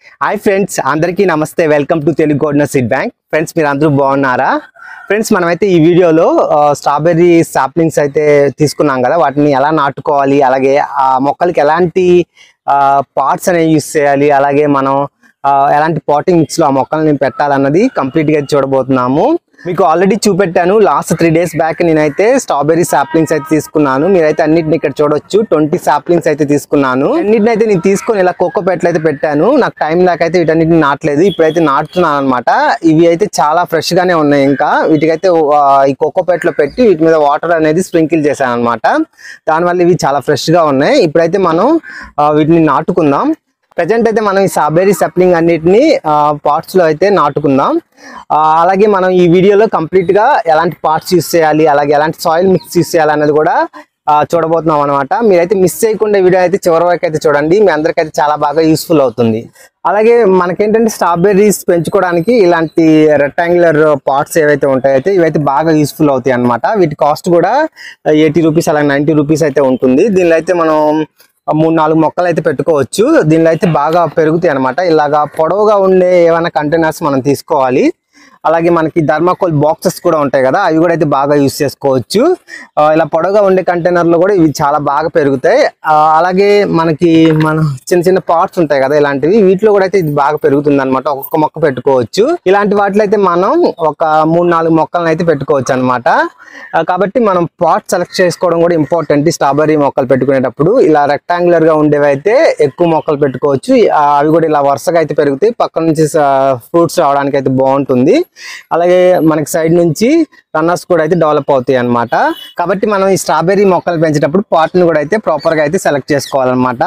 hi friends అందరికీ నమస్తే welcome to Telugu golden seed bank friends మీరు అందరూ బాగున్నారా ఫ్రెండ్స్ మనమైతే ఈ వీడియోలో స్ట్రాబెర్రీ సాప్లింగ్స్ అయితే తీసుకున్నాం కదా వాటిని ఎలా నాటుకోవాలి అలాగే ఆ మొక్కలకి ఎలాంటి పార్ట్స్ అనేవి యూస్ చేయాలి అలాగే మనం ఆ, ఎలాంటి పాటింగ్ మిక్స్ లో ఆ మొక్కల్ని పెట్టాలన్నది కంప్లీట్ గా చూడబోతున్నాము మీకు ఆల్రెడీ చూపెట్టాను లాస్ట్ త్రీ డేస్ బ్యాక్ నేనైతే స్ట్రాబెర్రీ సాప్లింగ్స్ అయితే తీసుకున్నాను మీరైతే అన్నిటిని ఇక్కడ చూడొచ్చు ట్వంటీ సాప్లింగ్స్ అయితే తీసుకున్నాను అన్నిటిని అయితే నేను తీసుకొని ఇలా కోకో పెట్లు అయితే పెట్టాను నాకు టైం లేక అయితే వీటన్నిటిని నాటలేదు ఇప్పుడైతే నాటుతున్నాను అనమాట ఇవి అయితే చాలా ఫ్రెష్ గానే ఉన్నాయి ఇంకా వీటికైతే ఆ, ఈ కోకో పెట్లో పెట్టి వీటి మీద వాటర్ అనేది స్ప్రింకిల్ చేశాను అనమాట దానివల్ల ఇవి చాలా ఫ్రెష్ గా ఉన్నాయి ఇప్పుడైతే మనం ఆ, వీటిని నాటుకుందాం ప్రజెంట్ అయితే మనం ఈ స్ట్రాబెర్రీ సప్లింగ్ అన్నిటిని పార్ట్స్ లో అయితే నాటుకుందాం ఆ, అలాగే మనం ఈ వీడియోలో కంప్లీట్ గా ఎలాంటి పార్ట్స్ యూస్ చేయాలి అలాగే ఎలాంటి సాయిల్ మిక్స్ యూస్ చేయాలి అన్నది కూడా ఆ, చూడబోతున్నాం అనమాట మీరైతే మిస్ చేయకుండా వీడియో అయితే చివరి వరకు అయితే చూడండి మీ అందరికైతే చాలా బాగా యూస్ఫుల్ అవుతుంది అలాగే మనకేంటంటే స్ట్రాబెర్రీస్ పెంచుకోవడానికి ఇలాంటి రెక్టాంగులర్ పార్ట్స్ ఏవైతే ఉంటాయో అయితే ఇవైతే బాగా యూస్ఫుల్ అవుతాయి అన్నమాట వీటి కాస్ట్ కూడా ఎయిటీ రూపీస్ అలాగే నైంటీ రూపీస్ అయితే ఉంటుంది దీనిలో అయితే మనం మూడు నాలుగు మొక్కలు అయితే పెట్టుకోవచ్చు దీనిలో అయితే బాగా పెరుగుతాయి అనమాట ఇలాగా పొడవుగా ఉండే ఏమైనా కంటైనర్స్ మనం తీసుకోవాలి అలాగే మనకి ధర్మాకోల్ బాక్సెస్ కూడా ఉంటాయి కదా అవి కూడా అయితే బాగా యూస్ చేసుకోవచ్చు ఆ, ఇలా పొడవుగా ఉండే కంటైనర్లో కూడా ఇవి చాలా బాగా పెరుగుతాయి ఆ, అలాగే మనకి మన చిన్న చిన్న పార్ట్స్ ఉంటాయి కదా ఇలాంటివి వీటిలో కూడా అయితే ఇది బాగా పెరుగుతుంది అనమాట ఒక్కొక్క మొక్క పెట్టుకోవచ్చు ఇలాంటి వాటిలో అయితే మనం ఒక మూడు నాలుగు మొక్కలను అయితే పెట్టుకోవచ్చు అనమాట కాబట్టి మనం పాట్ సెలెక్ట్ చేసుకోవడం కూడా ఇంపార్టెంట్ స్ట్రాబెర్రీ మొక్కలు పెట్టుకునేటప్పుడు ఇలా రెక్టాంగులర్ గా ఉండేవి అయితే ఎక్కువ మొక్కలు పెట్టుకోవచ్చు ఆ, అవి కూడా ఇలా వరుసగా అయితే పెరుగుతాయి పక్క నుంచి ఫ్రూట్స్ రావడానికి అయితే బాగుంటుంది అలాగే మనకి సైడ్ నుంచి రన్నర్స్ కూడా అయితే డెవలప్ అవుతాయి అన్నమాట కాబట్టి మనం ఈ స్ట్రాబెర్రీ మొక్కలు పెంచేటప్పుడు పాట్ని కూడా అయితే ప్రాపర్ గా అయితే సెలెక్ట్ చేసుకోవాలన్నమాట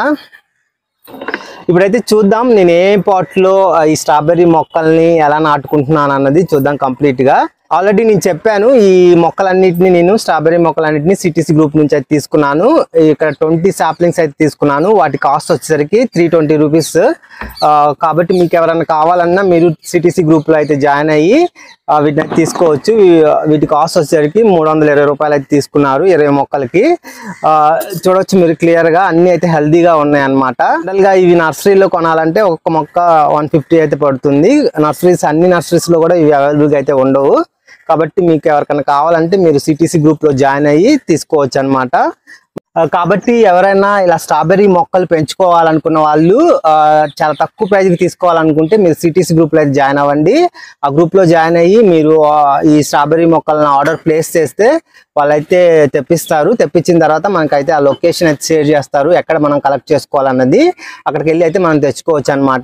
ఇప్పుడైతే చూద్దాం నేను ఏ పాట్ లో ఆ, ఈ స్ట్రాబెర్రీ మొక్కల్ని ఎలా నాటుకుంటున్నాను అన్నది చూద్దాం కంప్లీట్ గా ఆల్రెడీ నేను చెప్పాను ఈ మొక్కలన్నిటిని నేను స్ట్రాబెర్రీ మొక్కలన్నిటిని సిటీసీ గ్రూప్ నుంచి అయితే తీసుకున్నాను ఇక్కడ ట్వంటీ సాప్లింగ్స్ అయితే తీసుకున్నాను వాటి కాస్ట్ వచ్చేసరికి త్రీ ట్వంటీ రూపీస్ కాబట్టి మీకు ఎవరైనా కావాలన్నా మీరు సిటీసీ గ్రూప్ లో అయితే జాయిన్ అయ్యి ఆ, వీటిని అయితే తీసుకోవచ్చు వీ- వీటి కాస్ట్ వచ్చేసరికి మూడు వందల ఇరవై రూపాయలు అయితే తీసుకున్నారు ఇరవై మొక్కలకి ఆ, చూడొచ్చు మీరు క్లియర్ గా అన్ని అయితే హెల్దీగా ఉన్నాయి అనమాట గా ఇవి నర్సరీలో కొనాలంటే ఒక్క మొక్క వన్ ఫిఫ్టీ అయితే పడుతుంది నర్సరీస్ అన్ని నర్సరీస్ లో కూడా ఇవి అవైలబుల్ గా అయితే ఉండవు కాబట్టి మీకు ఎవరికైనా కావాలంటే మీరు సిటీసీ గ్రూప్ లో జాయిన్ అయ్యి తీసుకోవచ్చు అనమాట కాబట్టి ఎవరైనా ఇలా స్ట్రాబెర్రీ మొక్కలు పెంచుకోవాలనుకున్న వాళ్ళు ఆ, చాలా తక్కువ ప్రైజ్ కి తీసుకోవాలనుకుంటే మీరు సిటీసీ గ్రూప్ లో అయితే జాయిన్ అవ్వండి ఆ గ్రూప్ లో జాయిన్ అయ్యి మీరు ఆ, ఈ స్ట్రాబెర్రీ మొక్కలను ఆర్డర్ ప్లేస్ చేస్తే వాళ్ళైతే తెప్పిస్తారు తెప్పించిన తర్వాత మనకైతే ఆ లొకేషన్ అయితే షేర్ చేస్తారు ఎక్కడ మనం కలెక్ట్ చేసుకోవాలన్నది అక్కడికి వెళ్ళి అయితే మనం తెచ్చుకోవచ్చు అనమాట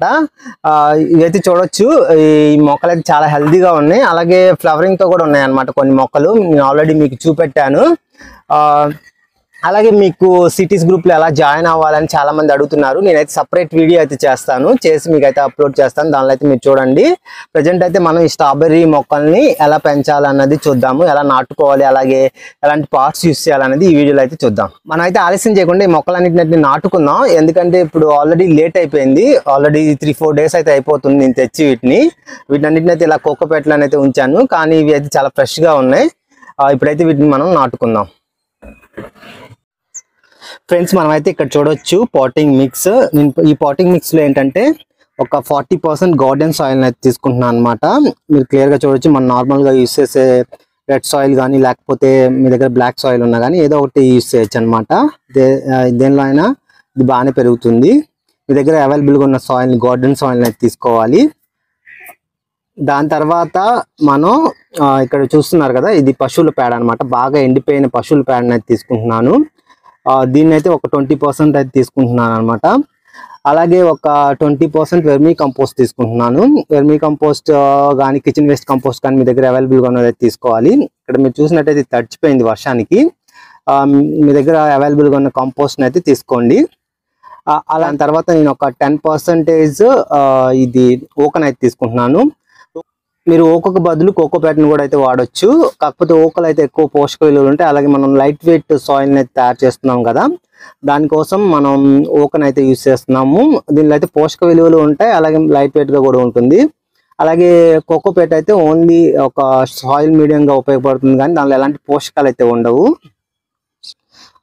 ఇవైతే చూడొచ్చు ఈ మొక్కలు అయితే చాలా హెల్దీగా ఉన్నాయి అలాగే ఫ్లవరింగ్ తో కూడా ఉన్నాయి అనమాట కొన్ని మొక్కలు నేను ఆల్రెడీ మీకు చూపెట్టాను ఆ, అలాగే మీకు సిటీస్ గ్రూప్ లో ఎలా జాయిన్ అవ్వాలని చాలా మంది అడుగుతున్నారు నేనైతే సపరేట్ వీడియో అయితే చేస్తాను చేసి మీకు అయితే అప్లోడ్ చేస్తాను దానిలో అయితే మీరు చూడండి ప్రజెంట్ అయితే మనం ఈ స్ట్రాబెర్రీ మొక్కల్ని ఎలా పెంచాలన్నది చూద్దాము ఎలా నాటుకోవాలి అలాగే ఎలాంటి పార్ట్స్ యూస్ చేయాలనేది ఈ వీడియోలో అయితే చూద్దాం మనం అయితే ఆలస్యం చేయకుండా ఈ మొక్కలన్నింటిని నాటుకుందాం ఎందుకంటే ఇప్పుడు ఆల్రెడీ లేట్ అయిపోయింది ఆల్రెడీ త్రీ ఫోర్ డేస్ అయితే అయిపోతుంది నేను తెచ్చి వీటిని వీటన్నిటిని అయితే ఇలా కోకోపెట్లను అయితే ఉంచాను కానీ ఇవి అయితే చాలా ఫ్రెష్ గా ఉన్నాయి ఆ, ఇప్పుడైతే వీటిని మనం నాటుకుందాం ఫ్రెండ్స్ మనమైతే ఇక్కడ చూడొచ్చు పాటింగ్ మిక్స్ నేను ఈ పాటింగ్ మిక్స్ లో ఏంటంటే ఒక ఫార్టీ పర్సెంట్ గార్డెన్ సాయిల్ అయితే తీసుకుంటున్నాను అనమాట మీరు క్లియర్ గా చూడొచ్చు మనం నార్మల్ గా యూస్ చేసే రెడ్ సాయిల్ కానీ లేకపోతే మీ దగ్గర బ్లాక్ సాయిల్ ఉన్నా కానీ ఏదో ఒకటి యూస్ చేయొచ్చు అనమాట దేనిలో అయినా ఇది బాగానే పెరుగుతుంది మీ దగ్గర అవైలబుల్గా ఉన్న సాయిల్ గార్డెన్ సాయిల్ అయితే తీసుకోవాలి దాని తర్వాత మనం ఆ, ఇక్కడ చూస్తున్నారు కదా ఇది పశువుల పేడ అన్నమాట బాగా ఎండిపోయిన పశువుల పేడని అయితే తీసుకుంటున్నాను ఆ, దీన్ని అయితే ఒక ట్వంటీ పర్సెంట్ అయితే తీసుకుంటున్నాను అనమాట అలాగే ఒక ట్వంటీ పర్సెంట్ వెర్మీ కంపోస్ట్ తీసుకుంటున్నాను వెర్మీ కంపోస్ట్ కానీ కిచెన్ వేస్ట్ కంపోస్ట్ కానీ మీ దగ్గర అవైలబుల్గా ఉన్నది అయితే తీసుకోవాలి ఇక్కడ మీరు చూసినట్టయితే ఇది తడిచిపోయింది వర్షానికి ఆ, మీ దగ్గర అవైలబుల్గా ఉన్న కంపోస్ట్ని అయితే తీసుకోండి ఆ, అలా తర్వాత నేను ఒక టెన్ పర్సెంటేజ్ ఇది ఓకన్ అయితే తీసుకుంటున్నాను మీరు ఓకకు బదులు కోకోపేటను కూడా అయితే వాడొచ్చు కాకపోతే ఓకలు అయితే ఎక్కువ పోషక విలువలు ఉంటాయి అలాగే మనం లైట్ వెయిట్ సాయిల్ అయితే తయారు చేస్తున్నాం కదా దానికోసం మనం ఓకన్ అయితే యూస్ చేస్తున్నాము దీనిలో అయితే పోషక విలువలు ఉంటాయి అలాగే లైట్ వెయిట్ గా కూడా ఉంటుంది అలాగే కోకోపేట అయితే ఓన్లీ ఒక సాయిల్ మీడియం గా ఉపయోగపడుతుంది కానీ దానిలో ఎలాంటి పోషకాలు అయితే ఉండవు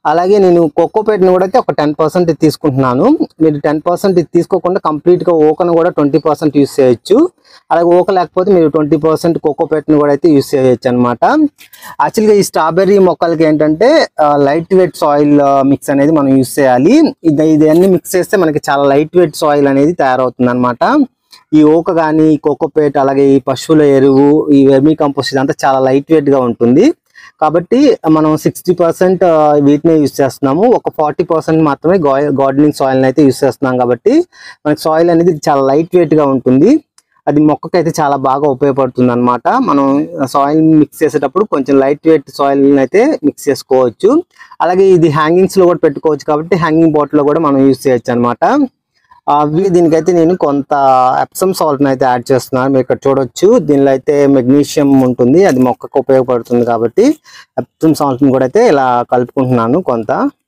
అలాగే నేను కోకోపేట్ని కూడా అయితే ఒక టెన్ పర్సెంట్ తీసుకుంటున్నాను మీరు టెన్ పర్సెంట్ తీసుకోకుండా కంప్లీట్గా ఓకను కూడా ట్వంటీ పర్సెంట్ యూస్ చేయొచ్చు అలాగే ఓక లేకపోతే మీరు ట్వంటీ పర్సెంట్ కోకోపేట్ని కూడా అయితే యూస్ చేయొచ్చు అనమాట యాక్చువల్గా ఈ స్ట్రాబెర్రీ మొక్కలకి ఏంటంటే లైట్ వెయిట్ సాయిల్ మిక్స్ అనేది మనం యూస్ చేయాలి ఇది ఇది అన్ని మిక్స్ చేస్తే మనకి చాలా లైట్ వెయిట్ సాయిల్ అనేది తయారవుతుంది అనమాట ఈ ఓక కానీ ఈ కోకోపేట్ అలాగే ఈ పశువుల ఎరువు ఈ వెర్మీ కంపోస్ట్ ఇదంతా చాలా లైట్ వెయిట్ గా ఉంటుంది కాబట్టి మనం సిక్స్టీ పర్సెంట్ వీటినే యూస్ చేస్తున్నాము ఒక ఫార్టీ పర్సెంట్ మాత్రమే గార్డెనింగ్ సాయిల్ అయితే యూస్ చేస్తున్నాం కాబట్టి మనకి సాయిల్ అనేది చాలా లైట్ వెయిట్ గా ఉంటుంది అది మొక్కకైతే చాలా బాగా ఉపయోగపడుతుంది అనమాట మనం సాయిల్ మిక్స్ చేసేటప్పుడు కొంచెం లైట్ వెయిట్ సాయిల్ అయితే మిక్స్ చేసుకోవచ్చు అలాగే ఇది హ్యాంగింగ్స్ లో కూడా పెట్టుకోవచ్చు కాబట్టి హ్యాంగింగ్ బాటిల్ లో కూడా మనం యూస్ చేయొచ్చు అనమాట అవి దీనికైతే నేను కొంత ఎప్సమ్ సాల్ట్ అయితే యాడ్ చేస్తున్నాను మీరు ఇక్కడ చూడొచ్చు దీనిలో అయితే మెగ్నీషియం ఉంటుంది అది మొక్కకు ఉపయోగపడుతుంది కాబట్టి ఎప్సమ్ సాల్ట్ కూడా అయితే ఇలా కలుపుకుంటున్నాను కొంత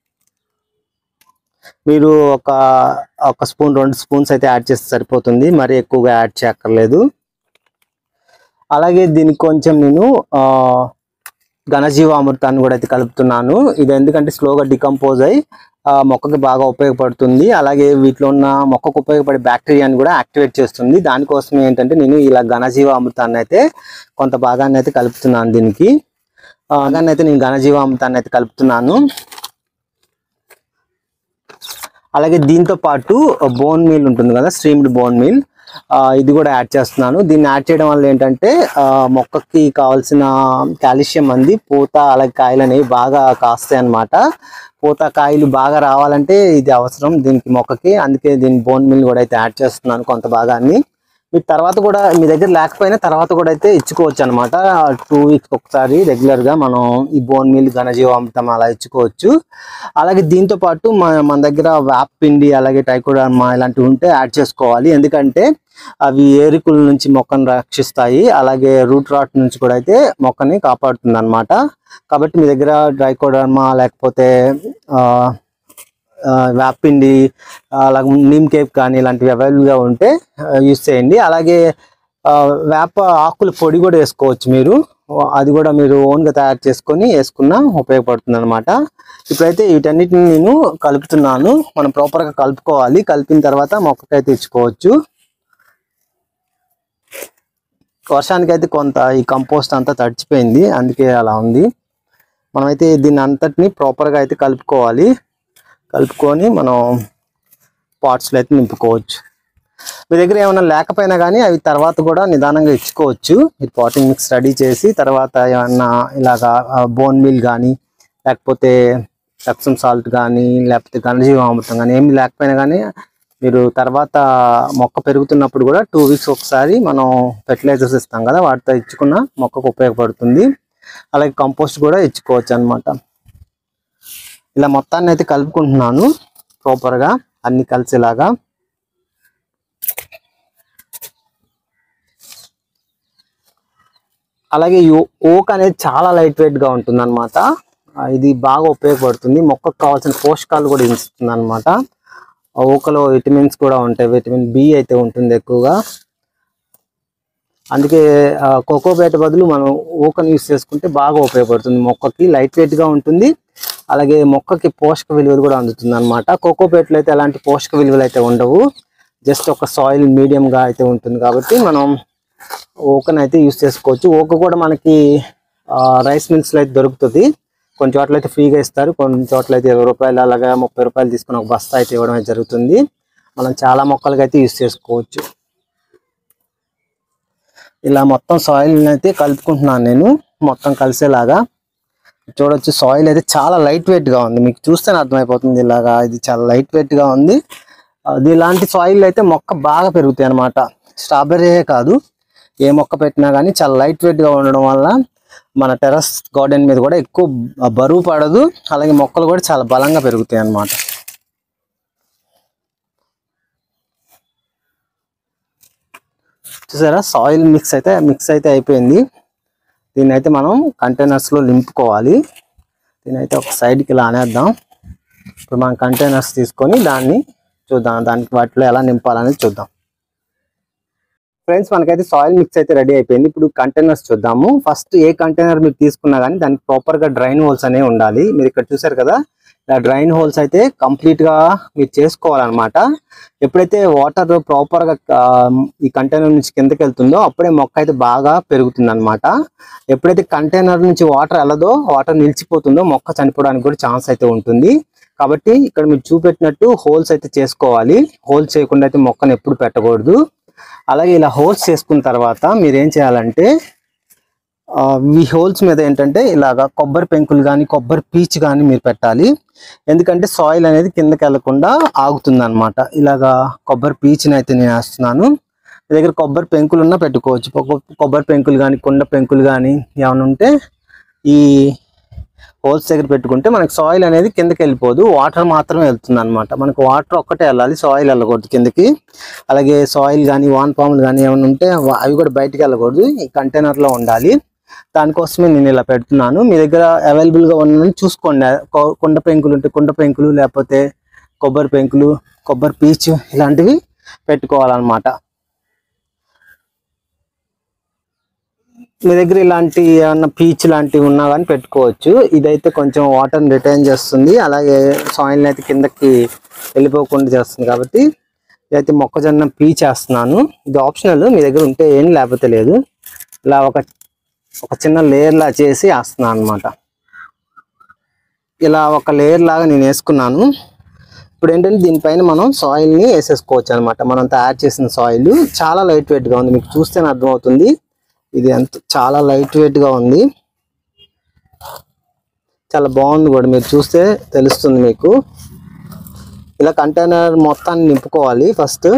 మీరు ఒక ఒక స్పూన్ రెండు స్పూన్స్ అయితే యాడ్ చేస్తే సరిపోతుంది మరి ఎక్కువగా యాడ్ చేయక్కర్లేదు అలాగే దీనికి కొంచెం నేను ఆ, ఘనజీవామృతాన్ని కూడా అయితే కలుపుతున్నాను ఇది ఎందుకంటే స్లోగా డికంపోజ్ అయ్యి ఆ, మొక్కకి బాగా ఉపయోగపడుతుంది అలాగే వీటిలో ఉన్న మొక్కకు ఉపయోగపడే బ్యాక్టీరియాని కూడా యాక్టివేట్ చేస్తుంది దానికోసం ఏంటంటే నేను ఇలా ఘనజీవామృతాన్ని అయితే కొంత భాగాన్ని అయితే కలుపుతున్నాను దీనికి ఆ, దాన్ని అయితే నేను ఘనజీవామృతాన్ని అయితే కలుపుతున్నాను అలాగే దీంతో పాటు బోన్ మీల్ ఉంటుంది కదా స్ట్రీమ్డ్ బోన్ మీల్ ఇది కూడా యాడ్ చేస్తున్నాను దీన్ని యాడ్ చేయడం వల్ల ఏంటంటే ఆ, మొక్కకి కావాల్సిన కాల్షియం అంది పూత అలాగే కాయలు అనేవి బాగా కాస్తాయి అన్నమాట పూత కాయలు బాగా రావాలంటే ఇది అవసరం దీనికి మొక్కకి అందుకే దీని బోన్ మీల్ కూడా అయితే యాడ్ చేస్తున్నాను కొంత భాగాన్ని మీ తర్వాత కూడా మీ దగ్గర లేకపోయినా తర్వాత కూడా అయితే ఇచ్చుకోవచ్చు అనమాట టూ వీక్స్ ఒకసారి రెగ్యులర్ గా మనం ఈ బోన్ మీల్ ఘనజీవామృతం అలా ఇచ్చుకోవచ్చు అలాగే దీంతో పాటు మన మన దగ్గర వేప పిండి అలాగే టైకోడర్మా ఇలాంటివి ఉంటే యాడ్ చేసుకోవాలి ఎందుకంటే అవి ఏరికుల నుంచి మొక్కను రక్షిస్తాయి అలాగే రూట్ రాట్ నుంచి కూడా అయితే మొక్కని కాపాడుతుంది అనమాట కాబట్టి మీ దగ్గర ట్రైకోడర్మా లేకపోతే ఆ, ఆ, వేపిండి అలాగే నీమ్ కేప్ కానీ ఇలాంటివి అవైలబుల్గా ఉంటే యూస్ చేయండి అలాగే ఆ, వేప ఆకుల పొడి కూడా వేసుకోవచ్చు మీరు అది కూడా మీరు ఓన్గా తయారు చేసుకొని వేసుకున్నా ఉపయోగపడుతుంది అనమాట ఇప్పుడైతే వీటన్నిటిని నేను కలుపుతున్నాను మనం ప్రాపర్గా కలుపుకోవాలి కలిపిన తర్వాత మొక్కకైతే ఇచ్చుకోవచ్చు వర్షానికి అయితే కొంత ఈ కంపోస్ట్ అంతా తడిచిపోయింది అందుకే అలా ఉంది మనమైతే దీన్ని అంతటిని ప్రాపర్గా అయితే కలుపుకోవాలి కలుపుకొని మనం పాట్స్లో అయితే నింపుకోవచ్చు మీ దగ్గర ఏమైనా లేకపోయినా కానీ అవి తర్వాత కూడా నిదానంగా ఇచ్చుకోవచ్చు ఈ పాటింగ్ మిక్స్ రెడీ చేసి తర్వాత ఏమన్నా ఇలాగా బోన్ మీల్ కానీ లేకపోతే ఎప్సమ్ సాల్ట్ కానీ లేకపోతే ఘనజీవామృతం కానీ ఏమి లేకపోయినా కానీ మీరు తర్వాత మొక్క పెరుగుతున్నప్పుడు కూడా టూ వీక్స్ ఒకసారి మనం ఫెర్టిలైజర్స్ ఇస్తాం కదా వాటితో ఇచ్చుకున్న మొక్కకు ఉపయోగపడుతుంది అలాగే కంపోస్ట్ కూడా ఇచ్చుకోవచ్చు అన్నమాట ఇలా మొత్తాన్ని అయితే కలుపుకుంటున్నాను ప్రాపర్గా అన్ని కలిసేలాగా అలాగే ఈ ఓక్ అనేది చాలా లైట్ వెయిట్ గా ఉంటుంది అనమాట ఇది బాగా ఉపయోగపడుతుంది మొక్కకు కావాల్సిన పోషకాలు కూడా ఇస్తుంది అనమాట ఓకలో విటమిన్స్ కూడా ఉంటాయి విటమిన్ బి అయితే ఉంటుంది ఎక్కువగా అందుకే కోకోబేట బదులు మనం ఓకను యూస్ చేసుకుంటే బాగా ఉపయోగపడుతుంది మొక్కకి లైట్ వెయిట్ గా ఉంటుంది అలాగే మొక్కకి పోషక విలువలు కూడా అందుతుంది అనమాట కోకోపేట్లో అయితే ఎలాంటి పోషక విలువలు అయితే ఉండవు జస్ట్ ఒక సాయిల్ మీడియం గా అయితే ఉంటుంది కాబట్టి మనం ఓకన్ అయితే యూస్ చేసుకోవచ్చు ఓక కూడా మనకి రైస్ మిల్స్ లో అయితే దొరుకుతుంది కొన్ని చోట్ల అయితే ఫ్రీగా ఇస్తారు కొన్ని చోట్ల అయితే ఇరవై రూపాయలు అలాగా ముప్పై రూపాయలు తీసుకుని ఒక బస్తా అయితే ఇవ్వడం అయితే జరుగుతుంది మనం చాలా మొక్కలకి అయితే యూస్ చేసుకోవచ్చు ఇలా మొత్తం సాయిల్ అయితే కలుపుకుంటున్నాను నేను మొత్తం కలిసేలాగా చూడొచ్చు సాయిల్ అయితే చాలా లైట్ వెయిట్ గా ఉంది మీకు చూస్తేనే అర్థమైపోతుంది ఇలాగా ఇది చాలా లైట్ వెయిట్ గా ఉంది అది ఇలాంటి సాయిల్ అయితే మొక్క బాగా పెరుగుతాయి అనమాట స్ట్రాబెర్రీ కాదు ఏ మొక్క పెట్టినా కానీ చాలా లైట్ వెయిట్ గా ఉండడం వల్ల మన టెర్రస్ గార్డెన్ మీద కూడా ఎక్కువ బరువు పడదు అలాగే మొక్కలు కూడా చాలా బలంగా పెరుగుతాయి అన్నమాట చూసారా సాయిల్ మిక్స్ అయితే మిక్స్ అయితే అయిపోయింది దీన్ని అయితే మనం కంటైనర్స్ లో నింపుకోవాలి దీని అయితే ఒక సైడ్కి ఇలా అనేద్దాం ఇప్పుడు మనం కంటైనర్స్ తీసుకొని దాన్ని చూద్దాం దానికి వాటిలో ఎలా నింపాలనేది చూద్దాం ఫ్రెండ్స్ మనకైతే సాయిల్ మిక్స్ అయితే రెడీ అయిపోయింది ఇప్పుడు కంటైనర్స్ చూద్దాము ఫస్ట్ ఏ కంటైనర్ మీరు తీసుకున్నా కానీ దానికి ప్రాపర్ గా డ్రైన్ హోల్స్ అనేవి ఉండాలి మీరు ఇక్కడ చూసారు కదా ఇలా డ్రైన్ హోల్స్ అయితే కంప్లీట్ గా మీరు చేసుకోవాలన్నమాట ఎప్పుడైతే వాటర్ ప్రాపర్ గా ఆ, ఈ కంటైనర్ నుంచి కిందకి వెళ్తుందో అప్పుడే మొక్క అయితే బాగా పెరుగుతుంది అనమాట ఎప్పుడైతే కంటైనర్ నుంచి వాటర్ వెళ్ళదో వాటర్ నిలిచిపోతుందో మొక్క చనిపోవడానికి కూడా ఛాన్స్ అయితే ఉంటుంది కాబట్టి ఇక్కడ మీరు చూపెట్టినట్టు హోల్స్ అయితే చేసుకోవాలి హోల్స్ చేయకుండా అయితే మొక్కను ఎప్పుడు పెట్టకూడదు అలాగే ఇలా హోల్స్ చేసుకున్న తర్వాత మీరు ఏం చేయాలంటే ఆ, ఈ హోల్స్ మీద ఏంటంటే ఇలాగా కొబ్బరి పెంకులు కానీ కొబ్బరి పీచ్ కానీ మీరు పెట్టాలి ఎందుకంటే సాయిల్ అనేది కిందకి వెళ్లకుండా ఆగుతుంది అనమాట ఇలాగా కొబ్బరి పీచ్ని అయితే నేను వేస్తున్నాను మీ దగ్గర కొబ్బరి పెంకులు ఉన్నా పెట్టుకోవచ్చు కొబ్బ- కొబ్బరి పెంకులు కానీ కుండ పెంకులు కానీ ఏమైనా ఉంటే ఈ హోల్స్ దగ్గర పెట్టుకుంటే మనకి సాయిల్ అనేది కిందకి వెళ్ళిపోదు వాటర్ మాత్రమే వెళ్తుంది అనమాట మనకు వాటర్ ఒక్కటే వెళ్ళాలి సాయిల్ వెళ్ళకూడదు కిందకి అలాగే సాయిల్ కానీ వాన్ పాములు కానీ ఏమైనా ఉంటే వా- అవి కూడా బయటికి వెళ్ళకూడదు ఈ కంటైనర్ లో ఉండాలి దానికోసమే నేను ఇలా పెడుతున్నాను మీ దగ్గర అవైలబుల్ గా ఉన్న చూసుకోండి కొ- కుండ పెంకులు ఉంటే కుండ పెంకులు లేకపోతే కొబ్బరి పెంకులు కొబ్బరి పీచు ఇలాంటివి పెట్టుకోవాలన్నమాట మీ దగ్గర ఇలాంటి ఏమన్నా పీచ్ లాంటివి ఉన్నా కానీ పెట్టుకోవచ్చు ఇదైతే కొంచెం వాటర్ రిటైన్ చేస్తుంది అలాగే సాయిల్ అయితే కిందకి వెళ్ళిపోకుండా చేస్తుంది కాబట్టి ఇదైతే మొక్కజొన్న పీచ్ వేస్తున్నాను ఇది ఆప్షనల్ మీ దగ్గర ఉంటే ఏం లేకపోతే లేదు ఇలా ఒక ఒక చిన్న లేయర్ లా చేసి వేస్తున్నాను అనమాట ఇలా ఒక లేయర్ లాగా నేను వేసుకున్నాను ఇప్పుడు ఏంటంటే దీనిపైన మనం సాయిల్ ని వేసేసుకోవచ్చు అనమాట మనం తయారు చేసిన సాయిల్ చాలా లైట్ వెయిట్ గా ఉంది మీకు చూస్తేనే అర్థమవుతుంది ఇది ఎంత చాలా లైట్ వెయిట్ గా ఉంది చాలా బాగుంది కూడా మీరు చూస్తే తెలుస్తుంది మీకు ఇలా కంటైనర్ మొత్తాన్ని నింపుకోవాలి ఫస్ట్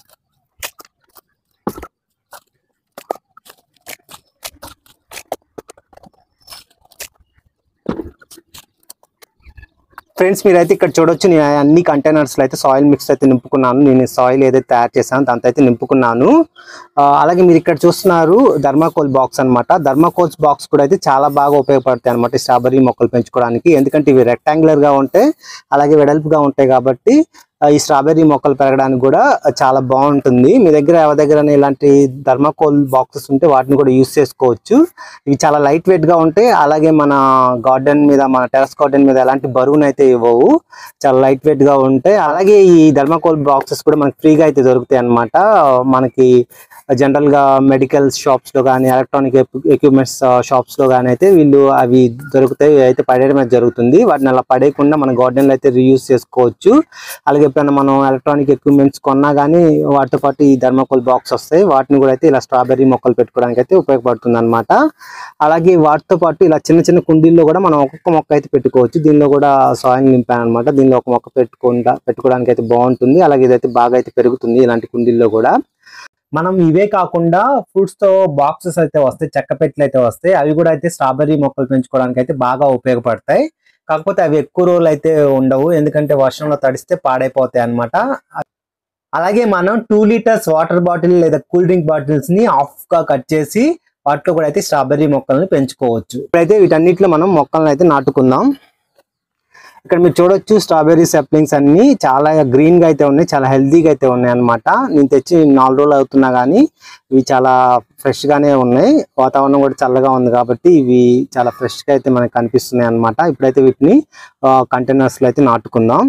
ఫ్రెండ్స్ మీరైతే ఇక్కడ చూడొచ్చు నేను అన్ని కంటైనర్స్ లో అయితే సాయిల్ మిక్స్ అయితే నింపుకున్నాను నేను సాయిల్ ఏదైతే తయారు చేశాను దాంతో అయితే నింపుకున్నాను ఆ, అలాగే మీరు ఇక్కడ చూస్తున్నారు ధర్మాకోల్ బాక్స్ అన్నమాట ధర్మాకోల్స్ బాక్స్ కూడా అయితే చాలా బాగా ఉపయోగపడతాయి అనమాట స్ట్రాబెర్రీ మొక్కలు పెంచుకోవడానికి ఎందుకంటే ఇవి రెక్టాంగులర్ గా ఉంటాయి అలాగే వెడల్పుగా ఉంటాయి కాబట్టి ఆ, ఈ స్ట్రాబెర్రీ మొక్కలు పెరగడానికి కూడా చాలా బాగుంటుంది మీ దగ్గర ఎవరి దగ్గర ఇలాంటి ధర్మాకోల్ బాక్సెస్ ఉంటే వాటిని కూడా యూస్ చేసుకోవచ్చు ఇవి చాలా లైట్ వెయిట్ గా ఉంటాయి అలాగే మన గార్డెన్ మీద మన టెరస్ గార్డెన్ మీద ఎలాంటి బరువును అయితే ఇవ్వవు చాలా లైట్ వెయిట్ గా ఉంటాయి అలాగే ఈ ధర్మాకోల్ బాక్సెస్ కూడా మనకి ఫ్రీగా అయితే దొరుకుతాయి అన్నమాట మనకి జనరల్ గా మెడికల్ షాప్స్ లో కానీ ఎలక్ట్రానిక్ ఎక్విప్మెంట్స్ షాప్స్ లో కానీ అయితే వీళ్ళు అవి దొరుకుతాయి ఇవి అయితే పడేయడం అయితే జరుగుతుంది వాటిని అలా పడేయకుండా మన గార్డెన్ లో అయితే రీయూస్ చేసుకోవచ్చు అలాగే ఎప్పుడైనా మనం ఎలక్ట్రానిక్ ఎక్విప్మెంట్స్ కొన్నా కానీ వాటితో పాటు ఈ ధర్మాకోల్ బాక్స్ వస్తాయి వాటిని కూడా అయితే ఇలా స్ట్రాబెర్రీ మొక్కలు పెట్టుకోవడానికి అయితే ఉపయోగపడుతుంది అనమాట అలాగే వాటితో పాటు ఇలా చిన్న చిన్న కుండీల్లో కూడా మనం ఒక్కొక్క మొక్క అయితే పెట్టుకోవచ్చు దీనిలో కూడా సాయిల్ నింపాను అనమాట దీనిలో ఒక మొక్క పెట్టుకుంటా పెట్టుకోవడానికి అయితే బాగుంటుంది అలాగే ఇదైతే బాగా అయితే పెరుగుతుంది ఇలాంటి కుండీల్లో కూడా మనం ఇవే కాకుండా ఫ్రూట్స్ తో బాక్సెస్ అయితే వస్తాయి చెక్క పెట్లు అయితే వస్తాయి అవి కూడా అయితే స్ట్రాబెర్రీ మొక్కలు పెంచుకోవడానికి అయితే బాగా ఉపయోగపడతాయి కాకపోతే అవి ఎక్కువ రోజులు అయితే ఉండవు ఎందుకంటే వర్షంలో తడిస్తే పాడైపోతాయి అన్నమాట అలాగే మనం టూ లీటర్స్ వాటర్ బాటిల్ లేదా కూల్ డ్రింక్ బాటిల్స్ ని ఆఫ్ గా కట్ చేసి వాటిలో కూడా అయితే స్ట్రాబెర్రీ మొక్కల్ని పెంచుకోవచ్చు ఇప్పుడైతే వీటన్నిటిలో మనం మొక్కలను అయితే నాటుకుందాం ఇక్కడ మీరు చూడొచ్చు స్ట్రాబెర్రీ సెప్లింగ్స్ అన్ని చాలా గ్రీన్ గా అయితే ఉన్నాయి చాలా హెల్తీగా అయితే ఉన్నాయి అన్నమాట నేను తెచ్చి నాలుగు రోజులు అవుతున్నా కానీ ఇవి చాలా ఫ్రెష్ గానే ఉన్నాయి వాతావరణం కూడా చల్లగా ఉంది కాబట్టి ఇవి చాలా ఫ్రెష్ గా అయితే మనకి కనిపిస్తున్నాయి అన్నమాట ఇప్పుడైతే వీటిని కంటైనర్స్ లో అయితే నాటుకుందాం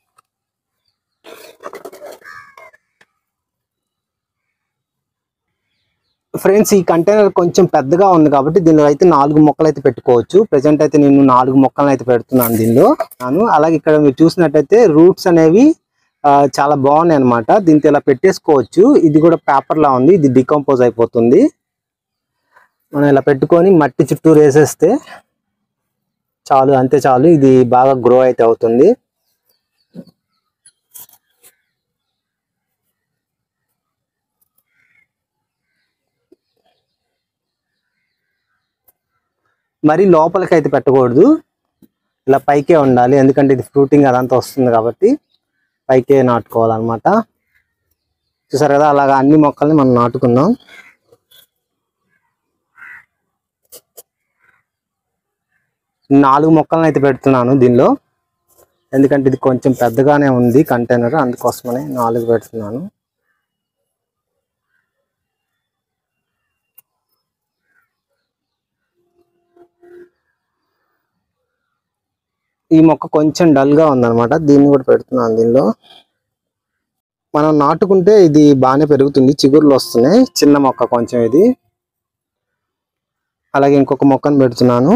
ఫ్రెండ్స్ ఈ కంటైనర్ కొంచెం పెద్దగా ఉంది కాబట్టి దీనిలో అయితే నాలుగు మొక్కలు అయితే పెట్టుకోవచ్చు ప్రెసెంట్ అయితే నేను నాలుగు మొక్కలను అయితే పెడుతున్నాను దీనిలో నాను అలాగే ఇక్కడ మీరు చూసినట్టయితే రూట్స్ అనేవి ఆ, చాలా బాగున్నాయి అనమాట దీంతో ఇలా పెట్టేసుకోవచ్చు ఇది కూడా పేపర్ లా ఉంది ఇది డికంపోజ్ అయిపోతుంది మనం ఇలా పెట్టుకొని మట్టి చుట్టూ వేసేస్తే చాలు అంతే చాలు ఇది బాగా గ్రో అయితే అవుతుంది మరి లోపలికి అయితే పెట్టకూడదు ఇలా పైకే ఉండాలి ఎందుకంటే ఇది ఫ్రూటింగ్ అదంతా వస్తుంది కాబట్టి పైకే నాటుకోవాలన్నమాట చూసారు కదా అలాగా అన్ని మొక్కల్ని మనం నాటుకుందాం నాలుగు మొక్కలను అయితే పెడుతున్నాను దీనిలో ఎందుకంటే ఇది కొంచెం పెద్దగానే ఉంది కంటైనర్ అందుకోసమనే నాలుగు పెడుతున్నాను ఈ మొక్క కొంచెం డల్ గా ఉందన్నమాట దీన్ని కూడా పెడుతున్నాను దీనిలో మనం నాటుకుంటే ఇది బాగానే పెరుగుతుంది చిగుర్లు వస్తున్నాయి చిన్న మొక్క కొంచెం ఇది అలాగే ఇంకొక మొక్కను పెడుతున్నాను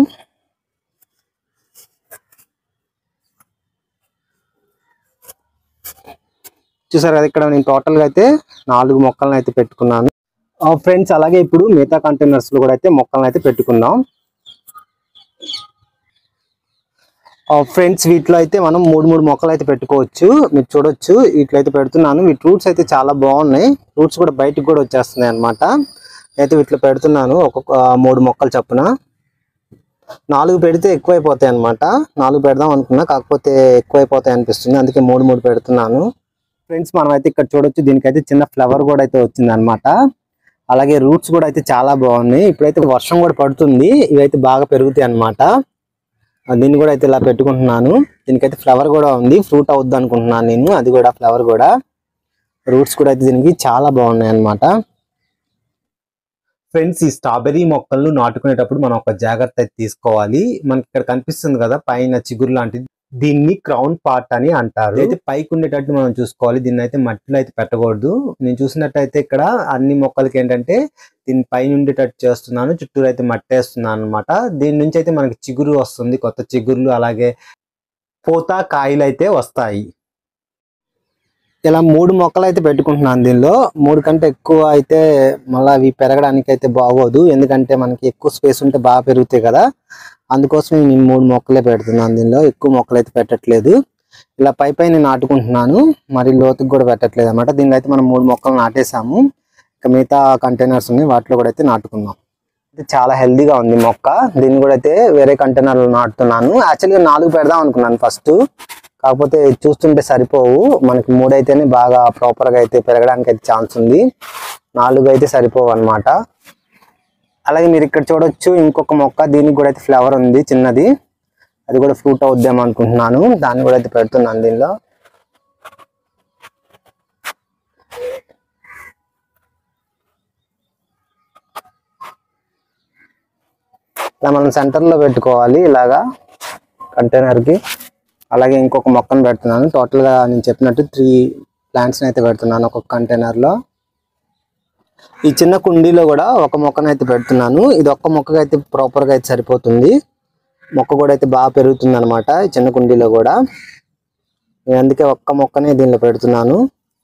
చూసారు కదా ఇక్కడ నేను టోటల్ గా అయితే నాలుగు మొక్కలను అయితే పెట్టుకున్నాను ఫ్రెండ్స్ అలాగే ఇప్పుడు మిగతా కంటైనర్స్ లో కూడా అయితే మొక్కలను అయితే పెట్టుకుందాం ఫ్రెండ్స్ వీటిలో అయితే మనం మూడు మూడు మొక్కలు అయితే పెట్టుకోవచ్చు మీరు చూడొచ్చు వీటిలో అయితే పెడుతున్నాను వీటి రూట్స్ అయితే చాలా బాగున్నాయి రూట్స్ కూడా బయటకు కూడా వచ్చేస్తున్నాయి అనమాట అయితే వీటిలో పెడుతున్నాను ఒక్కొక్క మూడు మొక్కలు చొప్పున నాలుగు పెడితే ఎక్కువైపోతాయి అనమాట నాలుగు పెడదాం అనుకున్నా కాకపోతే ఎక్కువైపోతాయి అనిపిస్తుంది అందుకే మూడు మూడు పెడుతున్నాను ఫ్రెండ్స్ మనం అయితే ఇక్కడ చూడొచ్చు దీనికైతే చిన్న ఫ్లవర్ కూడా అయితే వచ్చింది అనమాట అలాగే రూట్స్ కూడా అయితే చాలా బాగున్నాయి ఇప్పుడైతే వర్షం కూడా పడుతుంది ఇవైతే బాగా పెరుగుతాయి అనమాట దీన్ని కూడా అయితే ఇలా పెట్టుకుంటున్నాను దీనికైతే ఫ్లవర్ కూడా ఉంది ఫ్రూట్ అవుద్ది అనుకుంటున్నాను నేను అది కూడా ఫ్లవర్ కూడా రూట్స్ కూడా అయితే దీనికి చాలా బాగున్నాయి అన్నమాట ఫ్రెండ్స్ ఈ స్ట్రాబెర్రీ మొక్కలను నాటుకునేటప్పుడు మనం ఒక జాగ్రత్త అయితే తీసుకోవాలి మనకి ఇక్కడ కనిపిస్తుంది కదా పైన చిగురు లాంటిది దీన్ని క్రౌన్ పార్ట్ అని అంటారు అయితే పైకి ఉండేటట్టు మనం చూసుకోవాలి దీన్ని అయితే మట్టిలో అయితే పెట్టకూడదు నేను చూసినట్టయితే ఇక్కడ అన్ని మొక్కలకి ఏంటంటే దీని పైన ఉండేటట్టు చేస్తున్నాను చుట్టూరు అయితే మట్టేస్తున్నాను అనమాట దీని నుంచి అయితే మనకి చిగురు వస్తుంది కొత్త చిగుర్లు అలాగే పూత కాయలు అయితే వస్తాయి ఇలా మూడు మొక్కలు అయితే పెట్టుకుంటున్నాను దీనిలో మూడు కంటే ఎక్కువ అయితే మళ్ళీ అవి పెరగడానికి అయితే బాగోదు ఎందుకంటే మనకి ఎక్కువ స్పేస్ ఉంటే బాగా పెరుగుతాయి కదా అందుకోసం నేను మూడు మొక్కలే పెడుతున్నాను దీనిలో ఎక్కువ మొక్కలు అయితే పెట్టట్లేదు ఇలా పై పైన నాటుకుంటున్నాను మరి లోతుకు కూడా పెట్టట్లేదు అనమాట దీనిలో అయితే మనం మూడు మొక్కలు నాటేసాము ఇక మిగతా కంటైనర్స్ ఉన్నాయి వాటిలో కూడా అయితే నాటుకుందాం ఇది చాలా హెల్దీగా ఉంది మొక్క దీన్ని కూడా అయితే వేరే కంటైనర్లో నాటుతున్నాను యాక్చువల్గా నాలుగు పెడదాం అనుకున్నాను ఫస్ట్ కాకపోతే చూస్తుంటే సరిపోవు మనకి మూడైతేనే బాగా ప్రాపర్గా అయితే పెరగడానికి అయితే ఛాన్స్ ఉంది నాలుగు అయితే సరిపోవు అన్నమాట అలాగే మీరు ఇక్కడ చూడొచ్చు ఇంకొక మొక్క దీనికి కూడా అయితే ఫ్లవర్ ఉంది చిన్నది అది కూడా ఫ్రూట్ అవుద్దాం అనుకుంటున్నాను దాన్ని కూడా అయితే పెడుతున్నాను దీనిలో ఇలా మనం సెంటర్ లో పెట్టుకోవాలి ఇలాగా కంటైనర్ కి అలాగే ఇంకొక మొక్కను పెడుతున్నాను టోటల్ గా నేను చెప్పినట్టు త్రీ ప్లాంట్స్ అయితే పెడుతున్నాను ఒక్కొక్క కంటైనర్ లో ఈ చిన్న కుండీలో కూడా ఒక మొక్కను అయితే పెడుతున్నాను ఇది ఒక్క మొక్కగా అయితే ప్రాపర్ గా అయితే సరిపోతుంది మొక్క కూడా అయితే బాగా పెరుగుతుంది అనమాట ఈ చిన్న కుండీలో కూడా నేను అందుకే ఒక్క మొక్కనే దీనిలో పెడుతున్నాను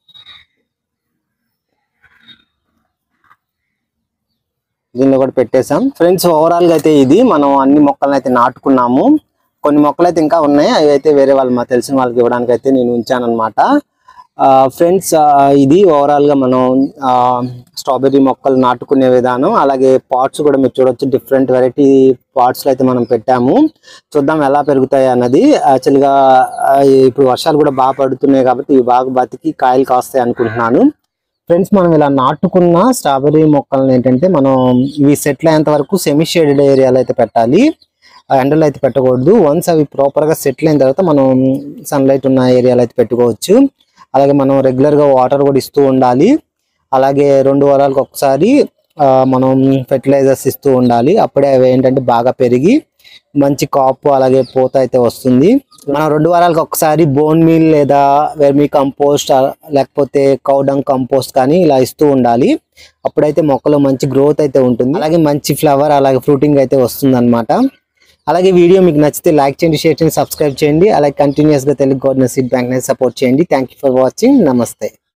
దీనిలో కూడా పెట్టేశాం ఫ్రెండ్స్ ఓవరాల్ గా అయితే ఇది మనం అన్ని మొక్కలను అయితే నాటుకున్నాము కొన్ని మొక్కలు అయితే ఇంకా ఉన్నాయి అవి అయితే వేరే వాళ్ళు మా తెలిసిన వాళ్ళకి ఇవ్వడానికి అయితే నేను ఉంచాను అనమాట ఫ్రెండ్స్ ఇది ఓవరాల్ గా మనం స్ట్రాబెర్రీ మొక్కలు నాటుకునే విధానం అలాగే పాట్స్ కూడా మీరు చూడొచ్చు డిఫరెంట్ వెరైటీ పాట్స్ అయితే మనం పెట్టాము చూద్దాం ఎలా పెరుగుతాయి అన్నది యాక్చువల్గా ఇప్పుడు వర్షాలు కూడా బాగా పడుతున్నాయి కాబట్టి ఇవి బాగా బతికి కాయలు కాస్తాయి అనుకుంటున్నాను ఫ్రెండ్స్ మనం ఇలా నాటుకున్న స్ట్రాబెర్రీ మొక్కలను ఏంటంటే మనం ఇవి సెటిల్ అయ్యేంత వరకు సెమీ షేడెడ్ ఏరియాలో అయితే పెట్టాలి ఆ ఎండలో అయితే పెట్టకూడదు వన్స్ అవి ప్రాపర్ గా సెటిల్ అయిన తర్వాత మనం సన్లైట్ ఉన్న ఏరియాలో అయితే పెట్టుకోవచ్చు అలాగే మనం రెగ్యులర్ గా వాటర్ కూడా ఇస్తూ ఉండాలి అలాగే రెండు వారాలకు ఒకసారి ఆ, మనం ఫెర్టిలైజర్స్ ఇస్తూ ఉండాలి అప్పుడే అవి ఏంటంటే బాగా పెరిగి మంచి కాపు అలాగే పూత అయితే వస్తుంది మనం రెండు వారాలకు ఒకసారి బోన్ మీల్ లేదా వెర్మీ కంపోస్ట్ లేకపోతే కౌడంగ్ కంపోస్ట్ కానీ ఇలా ఇస్తూ ఉండాలి అప్పుడైతే మొక్కలో మంచి గ్రోత్ అయితే ఉంటుంది అలాగే మంచి ఫ్లవర్ అలాగే ఫ్రూటింగ్ అయితే వస్తుంది అలాగే వీడియో మీకు నచ్చితే లైక్ చేయండి షేర్ చేయండి సబ్స్క్రైబ్ చేయండి అలాగే కంటిన్యూస్ గా Telugu governance seed bank support చేయండి థ్యాంక్ యూ ఫర్ వాచింగ్ నమస్తే